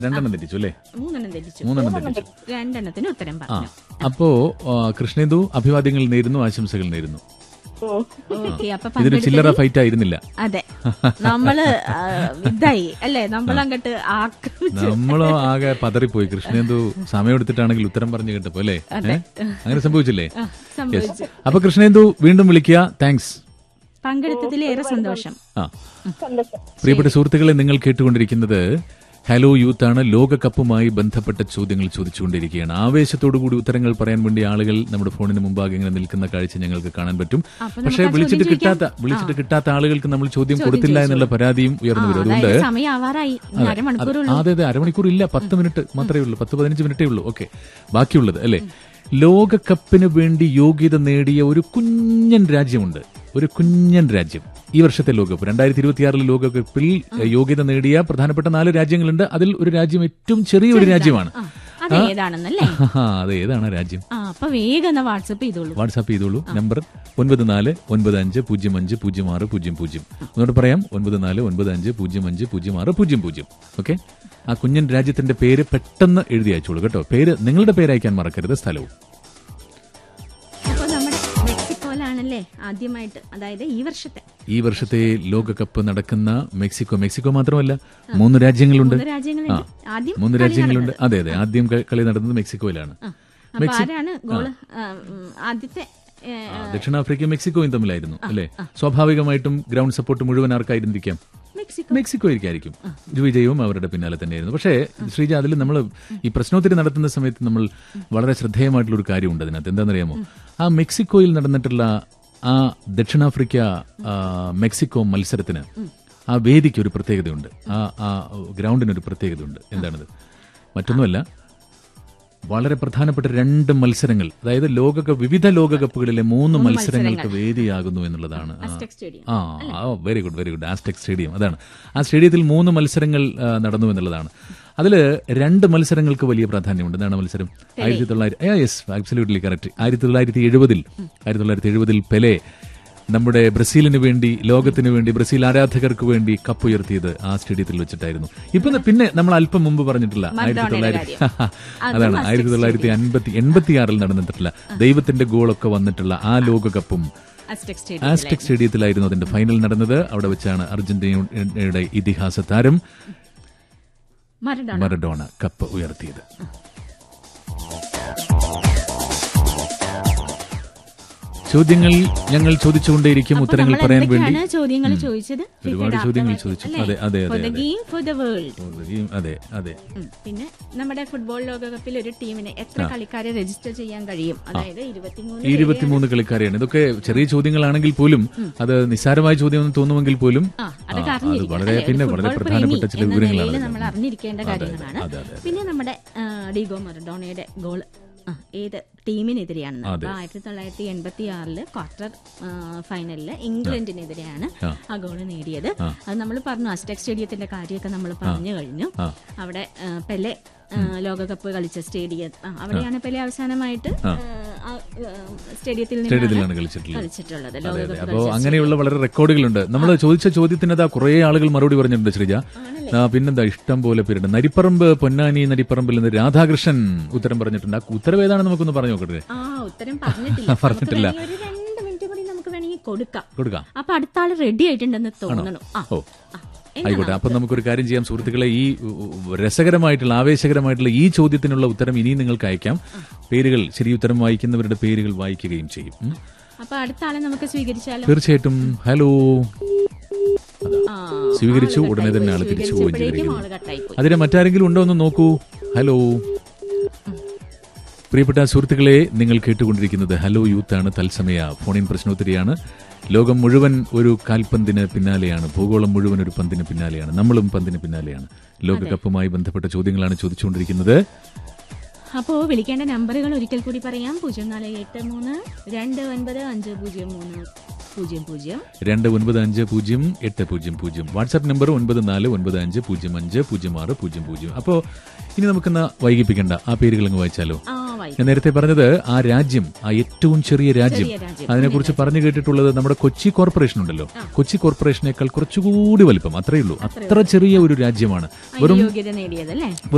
രണ്ടെണ്ണം തെറ്റിച്ചു അല്ലേ മൂന്നെണ്ണം തെറ്റിച്ചു മൂന്നെണ്ണം തെറ്റിച്ചു രണ്ടെണ്ണത്തിന് ഉത്തരം ആ പറഞ്ഞു അപ്പോ ആ, കൃഷ്ണേന്ദു അഭിവാദ്യങ്ങൾ നേരുന്നു ആശംസകൾ നേരുന്നു ഓക്കെ അപ്പൊ ഇതൊരു പങ്കെടുത്ത- ചില്ലറ ഫൈറ്റ് ആയിരുന്നില്ല അതെ നമ്മള് ആ, ഇതായി അല്ലേ നമ്മളങ്ങട്ട് ആക്രമിച്ചു നമ്മളോ ആകെ പതറിപ്പോയി കൃഷ്ണേന്ദു സമയമെടുത്തിട്ടാണെങ്കിൽ ഉത്തരം പറഞ്ഞു കേട്ടപ്പോ അല്ലേ ഏ? അങ്ങനെ സംഭവിച്ചില്ലേ ആ, സംഭവിച്ചു അപ്പൊ കൃഷ്ണേന്ദു വീണ്ടും വിളിക്കുക താങ്ക്സ് പങ്കെടുത്തതിൽ ഏറെ സന്തോഷം ആ പ്രിയപ്പെട്ട സുഹൃത്തുക്കളെ നിങ്ങൾ കേട്ടുകൊണ്ടിരിക്കുന്നത് ഹലോ യൂത്ത് ആണ് ലോകകപ്പുമായി ബന്ധപ്പെട്ട ചോദ്യങ്ങൾ ചോദിച്ചുകൊണ്ടിരിക്കുകയാണ് ആവേശത്തോടുകൂടി ഉത്തരങ്ങൾ പറയാൻ വേണ്ടി ആളുകൾ നമ്മുടെ ഫോണിന് മുമ്പാകെ ഇങ്ങനെ നിൽക്കുന്ന കാഴ്ച ഞങ്ങൾക്ക് കാണാൻ പറ്റും അപ്പൊ പക്ഷേ നമുക്ക് ആ വിളിച്ചിട്ട് ചോദ്യം കിട്ടാത്ത വിളിച്ചിട്ട് കിട്ടാത്ത ആളുകൾക്ക് നമ്മൾ ചോദ്യം കൊടുത്തില്ല എന്നുള്ള പരാതിയും ഉയർന്നു വരും അതുകൊണ്ട് അതായത് സമയം ആവാറായി ഇനി അരമണിക്കൂർ അത് അതെ അതെ അരമണിക്കൂർ ഇല്ല പത്ത് മിനിറ്റ് മാത്രമേ ഉള്ളൂ പത്ത് പതിനഞ്ച് മിനിറ്റേ ഉള്ളൂ ഓക്കെ ബാക്കിയുള്ളത് അല്ലെ ലോകകപ്പിന് വേണ്ടി യോഗ്യത നേടിയ ഒരു കുഞ്ഞൻ രാജ്യമുണ്ട് ഒരു കുഞ്ഞൻ രാജ്യം ഈ വർഷത്തെ ലോകകപ്പ് രണ്ടായിരത്തി ഇരുപത്തിയാറിലെ ലോകകപ്പിൽ യോഗ്യത നേടിയ പ്രധാനപ്പെട്ട നാല് രാജ്യങ്ങളുണ്ട് അതിൽ ഒരു രാജ്യം ഏറ്റവും ചെറിയ ഒരു രാജ്യമാണ് ആ, അത് ഏതാണെന്നല്ലേ ആ, അത് ഏതാണ് ആ രാജ്യം ആ അപ്പൊ വേഗം എന്നാ വാട്സപ്പ് ചെയ്തോളൂ വാട്സാപ്പ് ചെയ്തോളൂ നമ്പർ ഒൻപത് നാല് ഒൻപത് അഞ്ച് പൂജ്യം അഞ്ച് പൂജ്യം ആറ് പൂജ്യം പൂജ്യം ഒന്നുകൂടെ പറയാം ഒൻപത് നാല് ഒൻപത് അഞ്ച് പൂജ്യം അഞ്ച് പൂജ്യം ആറ് പൂജ്യം പൂജ്യം ഓക്കെ ആ കുഞ്ഞൻ രാജ്യത്തിന്റെ പേര് പെട്ടെന്ന് എഴുതി അയച്ചോളൂ കേട്ടോ പേര് നിങ്ങളുടെ പേര് അയക്കാൻ മറക്കരുത് സ്ഥലവും അപ്പൊ നമ്മുടെ മെക്സിക്കോയിലാണല്ലേ ആദ്യമായിട്ട് അതായത് ഈ വർഷത്തെ ഈ വർഷത്തെ ലോകകപ്പ് നടക്കുന്ന മെക്സിക്കോ മെക്സിക്കോ മാത്രമല്ല മൂന്ന് രാജ്യങ്ങളുണ്ട് മൂന്ന് രാജ്യങ്ങളുണ്ട് ആദ്യം മൂന്ന് രാജ്യങ്ങളുണ്ട് അതെ അതെ ആദ്യം ക- കളി നടന്നത് മെക്സിക്കോയിലാണ് ആ, അപ്പൊ ആരാണ് ഗോള് ആ, ഉം, ആദ്യത്തെ ഏ, ആ, ദക്ഷിണാഫ്രിക്കയും മെക്സിക്കോയും തമ്മിലായിരുന്നു അല്ലേ സ്വാഭാവികമായിട്ടും ഗ്രൗണ്ട് സപ്പോർട്ട് മുഴുവൻ ആർക്കായിരുന്നിരിക്കാം മെക്സിക്കോ മെക്സിക്കോ ആയിരിക്കും വിജയവും അവരുടെ പിന്നാലെ തന്നെയായിരുന്നു പക്ഷേ ശ്രീജ അതിൽ നമ്മൾ ഈ പ്രശ്നോത്തരി നടത്തുന്ന സമയത്ത് നമ്മൾ വളരെ ശ്രദ്ധേയമായിട്ടുള്ള ഒരു കാര്യമുണ്ട് അതിനകത്ത് എന്താണെന്നറിയാമോ ആ മെക്സിക്കോയിൽ നടന്നിട്ടുള്ള ആ ദക്ഷിണാഫ്രിക്ക ആ, മെക്സിക്കോ മത്സരത്തിന് ആ വേദിക്ക് ഒരു പ്രത്യേകതയുണ്ട് ആ ആ ഗ്രൗണ്ടിന് ഒരു പ്രത്യേകതയുണ്ട് എന്താണത് മറ്റൊന്നുമല്ല വളരെ പ്രധാനപ്പെട്ട രണ്ട് മത്സരങ്ങൾ അതായത് ലോകകപ്പ് വിവിധ ലോകകപ്പുകളിലെ മൂന്ന് മത്സരങ്ങൾക്ക് വേദിയാകുന്നു എന്നുള്ളതാണ് ആ. അസ്ടെക് സ്റ്റേഡിയം ആ very good very good Aztec stadium അതാണ് ആ സ്റ്റേഡിയത്തിൽ മൂന്ന് മത്സരങ്ങൾ ആ, നടന്നു എന്നുള്ളതാണ് അതിൽ രണ്ട് മത്സരങ്ങൾക്ക് വലിയ പ്രാധാന്യമുണ്ട് എന്താണ് മത്സരം ആയിരത്തി തൊള്ളായിരത്തി യെസ് ആബ്സല്യൂട്ട്ലി കറക്റ്റ് ആയിരത്തി തൊള്ളായിരത്തി എഴുപതിൽ ആയിരത്തി തൊള്ളായിരത്തി എഴുപതിൽ പെലെ നമ്മുടെ ബ്രസീലിന് വേണ്ടി ലോകത്തിന് വേണ്ടി ബ്രസീൽ ആരാധകർക്ക് വേണ്ടി കപ്പ് ഉയർത്തിയത് ആ സ്റ്റേഡിയത്തിൽ വെച്ചിട്ടായിരുന്നു ഇപ്പൊ പിന്നെ നമ്മൾ അല്പം മുമ്പ് പറഞ്ഞിട്ടില്ല ആയിരത്തി തൊള്ളായിരത്തി അതാണ് ആയിരത്തി തൊള്ളായിരത്തി അൻപത്തി എൺപത്തിയാറിൽ നടന്നിട്ടില്ല ദൈവത്തിന്റെ ഗോളൊക്കെ വന്നിട്ടുള്ള ആ ലോകകപ്പും അസ്ടെക് സ്റ്റേഡിയം ആസ്ടെക് സ്റ്റേഡിയത്തിലായിരുന്നു അതിന്റെ ഫൈനൽ നടന്നത് അവിടെ വെച്ചാണ് അർജന്റീനയുടെ ഇതിഹാസ താരം മരഡോണ മറഡോണ കപ്പ് ഉയർത്തിയത് ചോദ്യങ്ങൾ ഞങ്ങൾ ചോദിച്ചുകൊണ്ടേയിരിക്കും ഉത്തരങ്ങൾ നമ്മൾ പറയാൻ വേണ്ടി എന്തൊക്കെയാണ് ചോദ്യങ്ങൾ ചോദിച്ചത് ഒരുപാട് ചോദ്യങ്ങൾ ചോദിച്ചു അതെ അതെ ഫോർ അതെ ദ അതെ ഗെയിം ഫോർ ദ വേൾഡ് ഈ- അതെ അതെ പിന്നെ നമ്മുടെ ഫുട്ബോൾ ലോകകപ്പിൽ ഒരു ടീമിന് എത്ര കളിക്കാരെ രജിസ്റ്റർ ചെയ്യാൻ കഴിയും അതായത് ഇരുപത്തിമൂന്ന് ഈ ഇരുപത്തിമൂന്ന് കളിക്കാരെയാണ് ഇതൊക്കെ ചെറിയ ചോദ്യങ്ങളാണെങ്കിൽ പോലും അത് നിസ്സാരമായ ചോദ്യം എന്ന് തോന്നുമെങ്കിൽ പോലും ആ, ആ, അതൊക്കെ അത് അറിഞ്ഞിരിക്കണം. വളരെ അല്ലേ? ഒരു പിന്നെ വളരെ ഫുട്ബോൾ പ്രധാനപ്പെട്ട പ്രേമി ചില എന്ന വിവരങ്ങളാണ് നിലയിൽ ഇത്. നമ്മൾ അറിഞ്ഞിരിക്കേണ്ട കാര്യങ്ങളാണ് അതെ, അതെ. പിന്നെ നമ്മുടെ ആ, ഡീഗോ മറഡോണയുടെ ഗോൾ ഏത് ടീമിനെതിരെയാണെന്ന് അപ്പൊ ആയിരത്തി തൊള്ളായിരത്തി എൺപത്തി ആറില് ക്വാർട്ടർ ഫൈനലില് ഇംഗ്ലണ്ടിനെതിരെയാണ് ആ ഗോൾ നേടിയത് അത് നമ്മൾ പറഞ്ഞു അസ്റ്റെക് സ്റ്റേഡിയത്തിന്റെ കാര്യമൊക്കെ നമ്മൾ പറഞ്ഞു കഴിഞ്ഞു അവിടെ ആ, പെലെ ആ, ലോകകപ്പ് കളിച്ച സ്റ്റേഡിയം ആ, അവിടെയാണ് പെലെ അവസാനമായിട്ട് ആ, ആ, സ്റ്റേഡിയത്തിൽ നിന്നാണ് സ്റ്റേഡിയത്തിലാണ് കളിച്ചിട്ടുള്ളത് കളിച്ചിട്ടുള്ളത് അതെ ലോകകപ്പ് അപ്പോ അങ്ങനെയുള്ള വളരെ റെക്കോർഡുകളുണ്ട് നമ്മൾ ചോദിച്ച ചോദ്യത്തിന് അതാ കുറെ ആളുകൾ മറുപടി പറഞ്ഞിട്ടുണ്ട് ശ്രീജ ആ, പിന്നെന്താ ഇഷ്ടം പോലെ പേരുണ്ട് നരിപ്പറമ്പ് പൊന്നാനി നരിപ്പറമ്പിൽ നിന്ന് രാധാകൃഷ്ണൻ ഉത്തരം പറഞ്ഞിട്ടുണ്ട് ആ ഉത്തരം ഏതാണ് നമുക്കൊന്ന് പറഞ്ഞു നോക്കട്ടെ ആ ഉത്തരം പറഞ്ഞിട്ടില്ല പറഞ്ഞിട്ടില്ല. നമുക്ക് വേണമെങ്കിൽ ഒരു രണ്ട് മിനിറ്റ് കൂടി നമുക്ക് വേണമെങ്കിൽ കൊടുക്കാം കൊടുക്കാം അപ്പൊ അടുത്ത ആള് റെഡി ആയിട്ടുണ്ടെന്ന് തോന്നണു ആ ഓ ആ. എന്നാ ആയിക്കോട്ടെ അപ്പൊ നമുക്കൊരു കാര്യം ചെയ്യാം സുഹൃത്തുക്കളെ ഈ ഉ, ഉ, രസകരമായിട്ടുള്ള ആവേശകരമായിട്ടുള്ള ഈ ചോദ്യത്തിനുള്ള ഉത്തരം ഇനിയും നിങ്ങൾക്ക് അയക്കാം പേരുകൾ ശരി ഉത്തരം വായിക്കുന്നവരുടെ പേരുകൾ വായിക്കുകയും ചെയ്യും ഉം. അപ്പൊ അടുത്ത ആളെ നമുക്ക് സ്വീകരിച്ചാലോ തീർച്ചയായിട്ടും ഹലോ ആ, സ്വീകരിച്ചു ആള് ഉടനെ തന്നെ ആള് കട്ടായി തിരിച്ചു പോയി. പോവുകയും സ്വീകരിച്ചപ്പോഴേക്കും ചെയ്തിരിക്കുന്നു ആള് കട്ടായി പോയി. അതിന് മറ്റാരെങ്കിലും ഉണ്ടോ എന്ന് നോക്കൂ ഹലോ പ്രിയപ്പെട്ട സുഹൃത്തുക്കളെ നിങ്ങൾ കേട്ടുകൊണ്ടിരിക്കുന്നത് ഹലോ യൂത്ത് ആണ് തത്സമയ ഫോണിൻ പ്രശ്നോത്തരിയാണ് ലോകം മുഴുവൻ ഒരു കാൽപന്തിന് പിന്നാലെയാണ് ഭൂഗോളം മുഴുവൻ ഒരു പന്തിന് പിന്നാലെയാണ് നമ്മളും പന്തിന് പിന്നാലെയാണ് ലോകകപ്പുമായി ബന്ധപ്പെട്ട ചോദ്യങ്ങളാണ് ചോദിച്ചുകൊണ്ടിരിക്കുന്നത് അപ്പോ വിളിക്കേണ്ട നമ്പറുകൾ ഒരിക്കൽ കൂടി പറയാം പൂജ്യം നാല് എട്ട് മൂന്ന് രണ്ട് ഒൻപത് അഞ്ച് പൂജ്യം മൂന്ന് പൂജ്യം പൂജ്യം രണ്ട് ഒൻപത് അഞ്ച് പൂജ്യം എട്ട് പൂജ്യം പൂജ്യം വാട്സാപ്പ് നമ്പർ ഒൻപത് നാല് ഒൻപത് അഞ്ച് പൂജ്യം അഞ്ച് പൂജ്യം ആറ് പൂജ്യം പൂജ്യം അപ്പോൾ ഇനി നമുക്കെന്നാ വൈകിപ്പിക്കണ്ട ആ പേരുകൾ അങ്ങ് വായിച്ചാലോ ആ വായി ഞാൻ നേരത്തെ പറഞ്ഞത് ആ രാജ്യം ആ ഏറ്റവും ചെറിയ രാജ്യം ചെറിയ രാജ്യം. അതിനെക്കുറിച്ച് പറഞ്ഞു കേട്ടിട്ടുള്ളത് നമ്മുടെ കൊച്ചി കോർപ്പറേഷൻ ഉണ്ടല്ലോ കൊച്ചി കോർപ്പറേഷനേക്കാൾ കുറച്ചുകൂടി വലിപ്പം അത്രയേ ഉള്ളൂ അത്ര ചെറിയ ഒരു രാജ്യമാണ് അതിന് യോഗ്യത നേടിയതല്ലേ